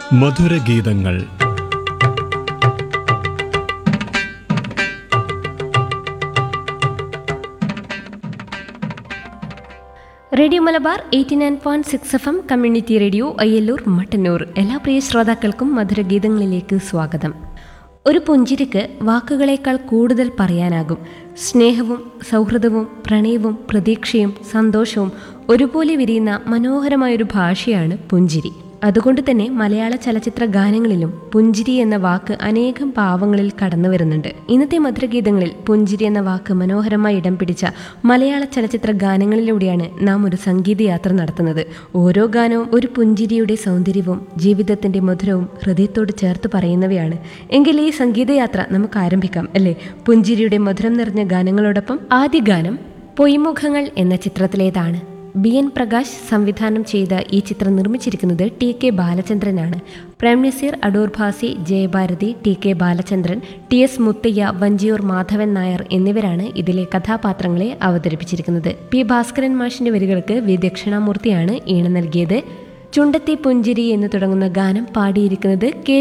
മധുരഗീതങ്ങൾ radio Malabar eighty nine point six F M community radio Ayyallur Mattannur എല്ലാ പ്രിയ ശ്രോതാക്കൾക്കും മധുരഗീതങ്ങളിലേക്ക് സ്വാഗതം ഒരു പുഞ്ചിരിക്ക് വാക്കുകളേക്കാൾ കൂടുതൽ പറയാനാകും സ്നേഹവും സൗഹൃദവും പ്രണയവും പ്രതീക്ഷയും സന്തോഷവും ഒരുപോലെ വിരിയുന്ന മനോഹരമായൊരു ഭാഷയാണ് പുഞ്ചിരി അതുകൊണ്ട് തന്നെ മലയാള ചലച്ചിത്ര ഗാനങ്ങളിലും പുഞ്ചിരി എന്ന വാക്ക് അനേകം പാവങ്ങളിൽ കടന്നു വരുന്നുണ്ട് ഇന്നത്തെ മധുരഗീതങ്ങളിൽ പുഞ്ചിരി എന്ന വാക്ക് മനോഹരമായി ഇടം പിടിച്ച മലയാള ചലച്ചിത്ര ഗാനങ്ങളിലൂടെയാണ് നാം ഒരു സംഗീതയാത്ര നടത്തുന്നത് ഓരോ ഗാനവും ഒരു പുഞ്ചിരിയുടെ സൗന്ദര്യവും ജീവിതത്തിന്റെ മധുരവും ഹൃദയത്തോട് ചേർത്ത് പറയുന്നവയാണ് എങ്കിൽ ഈ സംഗീതയാത്ര നമുക്ക് ആരംഭിക്കാം അല്ലേ പുഞ്ചിരിയുടെ മധുരം നിറഞ്ഞ ഗാനങ്ങളോടൊപ്പം ആദ്യ ഗാനം പൊയ്മുഖങ്ങൾ എന്ന ചിത്രത്തിലേതാണ് ബി എൻ പ്രകാശ് സംവിധാനം ചെയ്ത ഈ ചിത്രം നിർമ്മിച്ചിരിക്കുന്നത് ടി കെ ബാലചന്ദ്രനാണ് Prem Nazir Adoor Bhasi Jayabharathi T K Balachandran T S Muthaiah Vanchiyoor Madhavan Nair എന്നിവരാണ് ഇതിലെ കഥാപാത്രങ്ങളെ അവതരിപ്പിച്ചിരിക്കുന്നത് പി ഭാസ്കരൻ മാഷിന്റെ വരികൾക്ക് വി ദക്ഷിണാമൂർത്തിയാണ് ഈണം നൽകിയത് ചുണ്ടത്തി പുഞ്ചിരി എന്ന് തുടങ്ങുന്ന ഗാനം പാടിയിരിക്കുന്നത് കെ